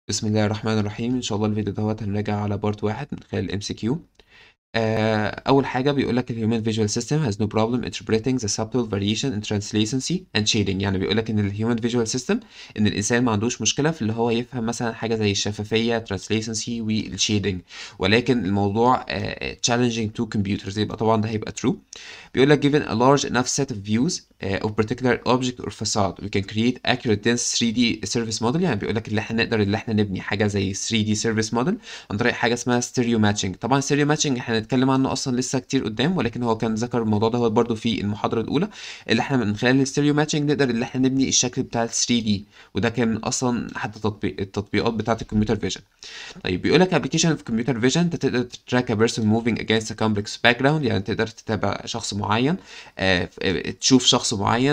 بسم الله الرحمن الرحيم ان شاء الله الفيديو دوت هنراجع على بارت واحد من خلال الام سي كيو اول حاجه بيقول لك الهيومن فيجوال سيستم has no problem interpreting the subtle variation in translucency and shading يعني بيقول لك ان الهيومن فيجوال سيستم ان الانسان ما عندوش مشكله في اللي هو يفهم مثلا حاجه زي الشفافيه translucency والشيدنج ولكن الموضوع uh, challenging to computers يبقى طبعا ده هيبقى true بيقول لك given a large enough set of views uh, of particular object or facade we can create accurate dense 3D surface model يعني بيقول لك اللي احنا نقدر اللي احنا نبني حاجه زي 3D surface model عن طريق حاجه اسمها stereo matching طبعا stereo matching احنا هنتكلم عنه اصلا لسه كتير قدام ولكن هو كان ذكر الموضوع ده برضه في المحاضره الاولى اللي احنا من خلال الستيريو ماتشنج نقدر اللي احنا نبني الشكل بتاع ال 3 دي وده كان اصلا حتى تطبيق التطبيقات بتاعه الكمبيوتر فيجن طيب بيقول لك ابلكيشن في الكمبيوتر فيجن انت تقدر تراك ا بيرسون موفينج اجينست ا كومبلكس باك جراوند يعني تقدر تتابع شخص معين آه تشوف شخص معين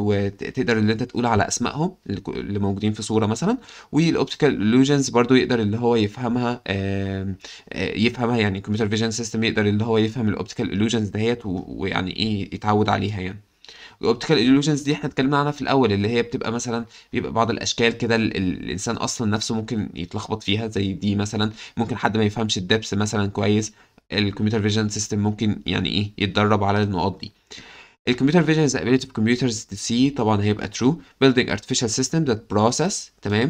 وتقدر اللي انت تقول على اسمائهم اللي موجودين في صوره مثلا والاوبتيكال illusions برضو يقدر اللي هو يفهمها آه يفهمها يعني الكمبيوتر فيجن سيستم يقدر اللي هو يفهم الاوبتيكال illusions دهيت ويعني ايه يتعود عليها يعني الاوبتيكال illusions دي احنا اتكلمنا عنها في الاول اللي هي بتبقى مثلا بيبقى بعض الاشكال كده الانسان اصلا نفسه ممكن يتلخبط فيها زي دي مثلا ممكن حد ما يفهمش الدبس مثلا كويس الكمبيوتر فيجن سيستم ممكن يعني ايه يتدرب على النقاط دي الكمبيوتر فيجن is the ability of computers to see طبعا هيبقى true building artificial system that process تمام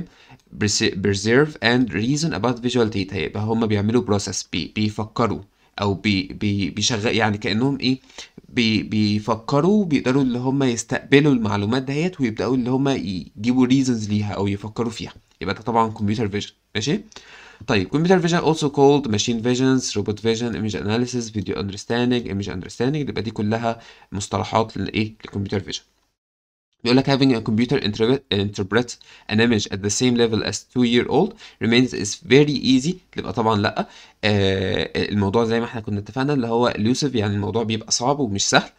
preserve and reason about visual data هيبقى هم بيعملوا process بي بيفكروا او بي بي بيشغل يعني كانهم ايه بي بيفكروا بيقدروا اللي هم يستقبلوا المعلومات دهيت ويبداوا اللي هم يجيبوا ريزونز ليها او يفكروا فيها يبقى ده طبعا كمبيوتر فيجن ماشي طيب كمبيوتر فيجن also called machine visions robot vision image analysis video understanding image understanding يبقى دي كلها مصطلحات للايه للكمبيوتر فيجن بيقول لك having a computer interpret an image at the same level as two year old remains is very easy تبقى طبعا لا آه الموضوع زي ما احنا كنا اتفقنا اللي هو elusive يعني الموضوع بيبقى صعب ومش سهل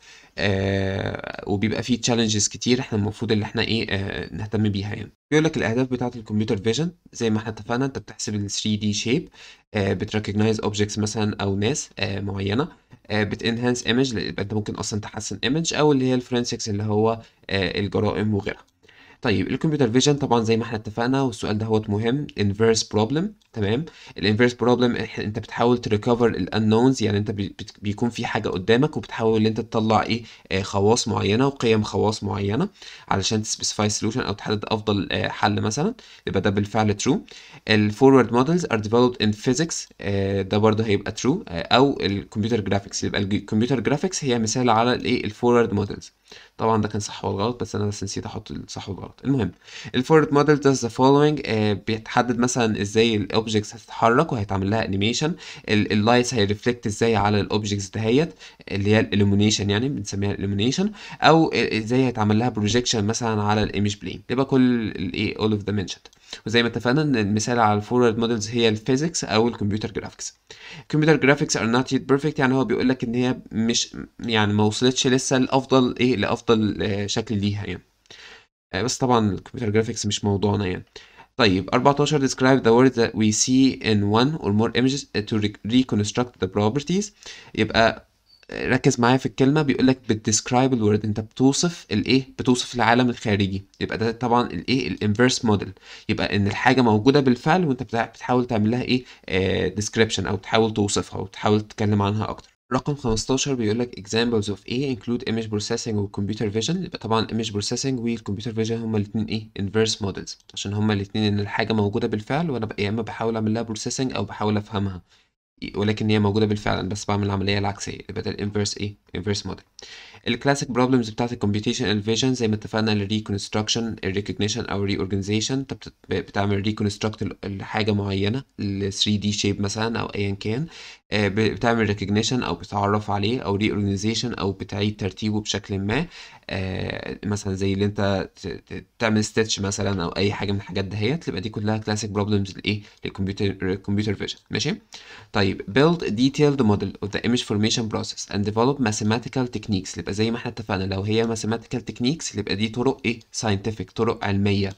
آه وبيبقى فيه تشالنجز كتير احنا المفروض اللي احنا ايه آه نهتم بيها يعني بيقول لك الاهداف بتاعه الكمبيوتر فيجن زي ما احنا اتفقنا انت بتحسب ال 3 دي شيب آه بتريكوجنايز اوبجكتس مثلا او ناس آه معينه آه بتنهانس ايمج يبقى انت ممكن اصلا تحسن ايمج او اللي هي الفورنسكس اللي هو آه الجرائم وغيرها طيب الكمبيوتر فيجن طبعا زي ما احنا اتفقنا والسؤال ده هو مهم inverse problem تمام الانفيرس بروبلم انت بتحاول تريكفر الانونز يعني انت بيكون في حاجه قدامك وبتحاول ان انت تطلع ايه آه خواص معينه وقيم خواص معينه علشان تسبيسيفاي سولوشن او تحدد افضل آه حل مثلا يبقى ده بالفعل ترو الفورورد مودلز ار ديفلوبد ان فيزيكس ده برضه هيبقى ترو آه او الكمبيوتر جرافيكس يبقى الكمبيوتر جرافيكس هي مثال على الايه الفورورد مودلز طبعا ده كان صح ولا غلط بس انا بس نسيت احط الصح والغلط المهم الفورورد موديل does the following آه بيتحدد مثلا ازاي الاوبجكتس هتتحرك وهيتعمل لها انيميشن اللايتس هيرفلكت ازاي على الاوبجكتس دهيت اللي هي الالومينيشن يعني بنسميها الالومينيشن او ازاي هيتعمل لها بروجيكشن مثلا على الايمج بلين يبقى كل الايه all of the mentioned وزي ما اتفقنا ان المثال على الفورورد مودلز هي الفيزيكس او الكمبيوتر جرافيكس الكمبيوتر جرافيكس ار نوت يت بيرفكت يعني هو بيقول لك ان هي مش يعني ما وصلتش لسه لافضل ايه لافضل شكل ليها يعني بس طبعا الكمبيوتر جرافيكس مش موضوعنا يعني طيب 14 describe the words that we see in one or more images to reconstruct the properties يبقى ركز معايا في الكلمه بيقول لك بتديسكرايب الورد انت بتوصف الايه بتوصف العالم الخارجي يبقى ده طبعا الايه الانفيرس موديل يبقى ان الحاجه موجوده بالفعل وانت بتحاول تعمل لها ايه ديسكريبشن او تحاول توصفها وتحاول تتكلم عنها اكتر رقم 15 بيقول لك examples of A include image processing و computer vision يبقى طبعا image processing والكمبيوتر vision هما الاثنين ايه inverse models عشان هما الاثنين ان الحاجه موجوده بالفعل وانا يا اما بحاول اعمل لها processing او بحاول افهمها ولكن هي موجوده بالفعل بس بعمل العمليه العكسيه يبقى ده الانفيرس ايه انفيرس موديل الكلاسيك بروبلمز بتاعت الكمبيوتيشن فيجن زي ما اتفقنا الريكونستراكشن الريكوجنيشن او ريورجنايزيشن انت بتعمل ريكونستراكت لحاجه معينه ال 3 دي شيب مثلا او ايا كان بتعمل ريكوجنيشن او بتعرف عليه او ريورجنايزيشن او بتعيد ترتيبه بشكل ما مثلا زي اللي انت تعمل ستيتش مثلا او اي حاجه من الحاجات دهيت يبقى دي كلها كلاسيك بروبلمز لايه للكمبيوتر كمبيوتر فيجن ماشي طيب build detailed model of the image formation process and develop mathematical techniques يبقى زي ما احنا اتفقنا لو هي mathematical techniques يبقى دي طرق ايه scientific طرق علميه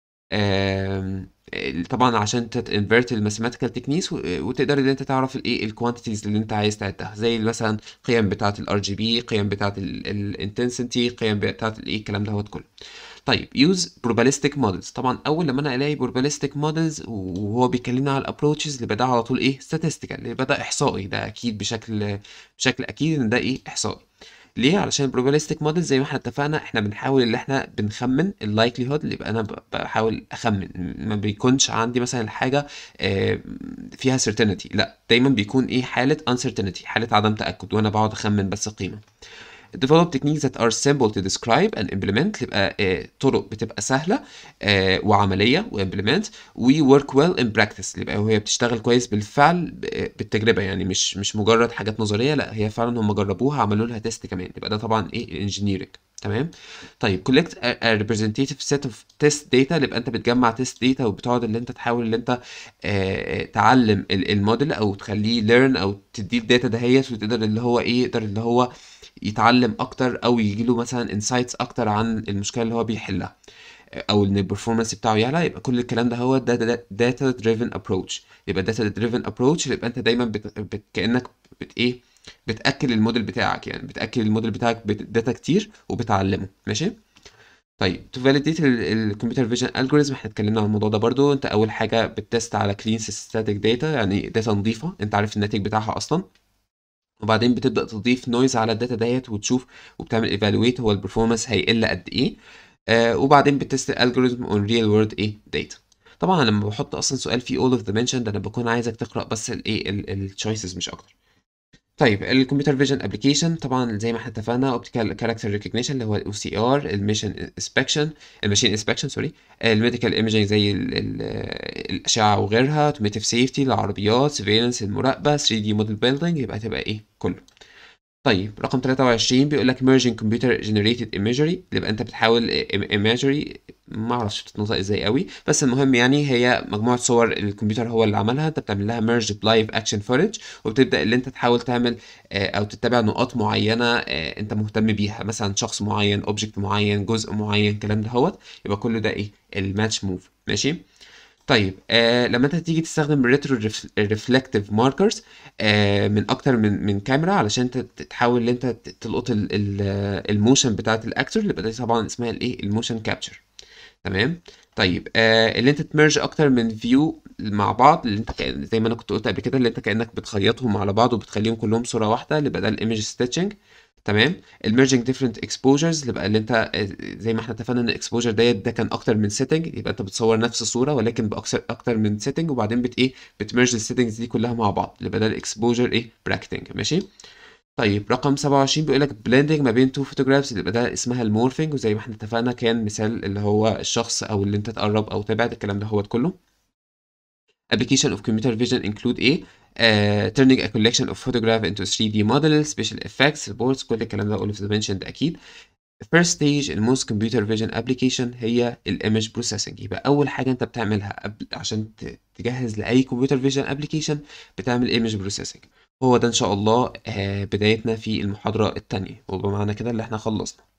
طبعا عشان تنفرت الماثيماتيكال تكنيكس وتقدر ان انت تعرف الايه الكوانتيتيز اللي انت عايز تعدها زي مثلا قيم بتاعه الار جي بي قيم بتاعه الانتنسيتي قيم بتاعه الايه الكلام دوت كله طيب use probabilistic models طبعا اول لما انا الاقي probabilistic models وهو بيكلمنا على الابروتشز اللي بدأ على طول ايه statistical اللي بدأ احصائي ده اكيد بشكل بشكل اكيد ان ده ايه احصائي ليه علشان probabilistic models زي ما احنا اتفقنا احنا بنحاول ان احنا بنخمن اللايكليهود اللي يبقى انا ب- بحاول اخمن ما بيكونش عندي مثلا الحاجه آه، فيها certainty لا دايما بيكون ايه حاله uncertainty حاله عدم تاكد وانا بقعد اخمن بس قيمه develop techniques that are simple to describe and implement يبقى آه، طرق بتبقى سهلة آه، وعملية وimplement و work well in practice يبقى وهي بتشتغل كويس بالفعل ب- آه، بالتجربة يعني مش مش مجرد حاجات نظرية لا هي فعلا هم جربوها عملوا لها تيست كمان يبقى ده طبعا ايه الانجينيرنج تمام طيب collect a, a representative set of test data يبقى انت بتجمع test data وبتقعد اللي انت تحاول اللي انت آه، تعلم ال- الموديل او تخليه learn او تديه الداتا دهيت وتقدر اللي هو ايه يقدر اللي هو يتعلم اكتر او يجيله مثلا انسايتس اكتر عن المشكله اللي هو بيحلها او ان البرفورمانس بتاعه يعلى يبقى كل الكلام ده هو داتا دريفن ابروتش يبقى داتا دريفن ابروتش يبقى انت دايما بت... بت... كانك بت ايه بتاكل الموديل بتاعك يعني بتاكل الموديل بتاعك بداتا كتير وبتعلمه ماشي طيب to validate الكمبيوتر فيجن الجوريزم احنا اتكلمنا عن الموضوع ده برضو انت اول حاجه بتست على كلين سيستاتيك داتا يعني داتا نظيفه انت عارف الناتج بتاعها اصلا وبعدين بتبدأ تضيف نويز على الداتا ديت وتشوف وبتعمل ايفالويت هو البرفورمانس هيقل قد ايه آه وبعدين بتست الالجوريزم اون ريل وورلد ايه داتا طبعا لما بحط اصلا سؤال فيه all of the mentioned انا بكون عايزك تقرا بس الايه التشويسز مش اكتر طيب الكمبيوتر فيجن ابلكيشن طبعا زي ما احنا اتفقنا اوبتيكال كاركتر ريكوجنيشن اللي هو الاو سي ار الميشن انسبكشن الماشين انسبكشن سوري الميديكال ايمجنج زي ال ال الاشعه وغيرها اوتوميتيف سيفتي العربيات سيرفيلانس المراقبه 3 دي موديل بيلدينج يبقى هتبقى ايه كله طيب رقم 23 بيقول لك merging computer generated imagery يبقى انت بتحاول imagery ما اعرفش بتتنطق ازاي قوي بس المهم يعني هي مجموعه صور الكمبيوتر هو اللي عملها انت بتعمل لها merge بلايف اكشن فootage وبتبدا اللي انت تحاول تعمل آه، او تتبع نقاط معينه آه، انت مهتم بيها مثلا شخص معين اوبجكت معين جزء معين الكلام دهوت يبقى كل ده ايه الماتش موف ماشي طيب آه لما انت تيجي تستخدم ريترو ريفلكتيف ماركرز آه من اكتر من من كاميرا علشان انت تحاول ان انت ت- تلقط ال- ال- الموشن بتاعت الاكتور اللي بدأت طبعا اسمها الايه الموشن كابتشر تمام طيب آه اللي انت تمرج اكتر من فيو مع بعض اللي انت كأن زي ما انا كنت قلت قبل كده اللي انت كانك بتخيطهم على بعض وبتخليهم كلهم صوره واحده اللي بقى ده الايمج ستيتشنج تمام الميرجنج ديفرنت اكسبوجرز اللي بقى اللي انت آه، زي ما احنا اتفقنا ان الاكسبوجر ديت ده كان اكتر من سيتنج يبقى انت بتصور نفس الصوره ولكن باكثر اكتر من سيتنج وبعدين بت ايه بتمرج السيتنجز دي كلها مع بعض اللي بقى ده الاكسبوجر ايه براكتنج ماشي طيب رقم 27 بيقول لك بلندنج ما بين تو فوتوجرافز اللي ده اسمها المورفينج وزي ما احنا اتفقنا كان مثال اللي هو الشخص او اللي انت تقرب او تبعد الكلام ده هو كله application of computer vision include ايه uh, turning a collection of photograph into 3D model special effects reports كل الكلام ده all of the mentioned اكيد first stage in most computer vision application هي ال image processing يبقى اول حاجه انت بتعملها قبل عشان ت- تجهز لاي computer vision application بتعمل image processing هو ده ان شاء الله آه، بدايتنا في المحاضره الثانيه وبمعنى كده اللي احنا خلصنا